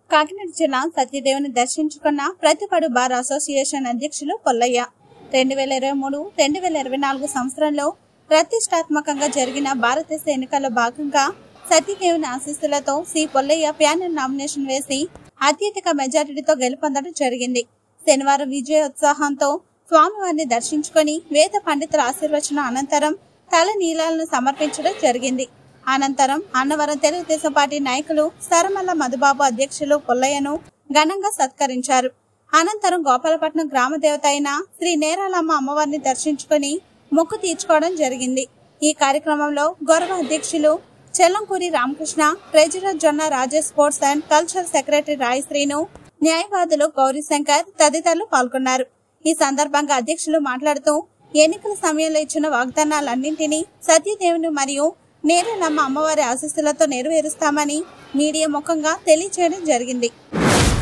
కాకినాడ జిల్లా సత్యదేవుని దర్శించుకున్న ప్రతిపడు bar association అధ్యక్షులు పొల్లయ్య రెండు వేల ఇరవై మూడు రెండు వేల ఇరవై నాలుగు సంవత్సరంలో ప్రతిష్టాత్మకంగా జరిగిన భారతదేశ ఎన్నికల్లో భాగంగా సత్యదేవుని ఆశీస్సులతో సి పొల్లయ్య ప్యానెల్ నామినేషన్ వేసి అత్యధిక మెజారిటీతో గెలుపొందడం జరిగింది శనివారం విజయోత్సాహంతో స్వామివారిని దర్శించుకొని వేద పండితుల ఆశీర్వచనం అనంతరం తల నీలాలను సమర్పించడం జరిగింది అనంతరం అన్నవరం తెలుగుదేశం పార్టీ నాయకులు సరమల్ల మధుబాబు అధ్యక్షులు పుల్లయ్యను ఘనంగా సత్కరించారు అనంతరం గోపాలపట్నం గ్రామ దేవత అయిన శ్రీ నేరాలమ్మ అమ్మవారిని దర్శించుకొని మొక్కు తీర్చుకోవడం జరిగింది ఈ కార్యక్రమంలో గౌరవ అధ్యక్షులు చెల్లంకూరి Ramakrishna treasurer Jonna Rajesh sports and culture secretary Rai Srinu న్యాయవాదులు గౌరీశంకర్ తదితరులు పాల్గొన్నారు ఈ సందర్భంగా అధ్యక్షులు మాట్లాడుతూ ఎన్నికల సమయంలో ఇచ్చిన వాగ్దానాలన్నింటినీ సత్యదేవుని మరియు నేరేలమ్మ అమ్మవారి ఆశీస్సులతో నెరవేరుస్తామని మీడియా ముఖంగా తెలియజేయడం జరిగింది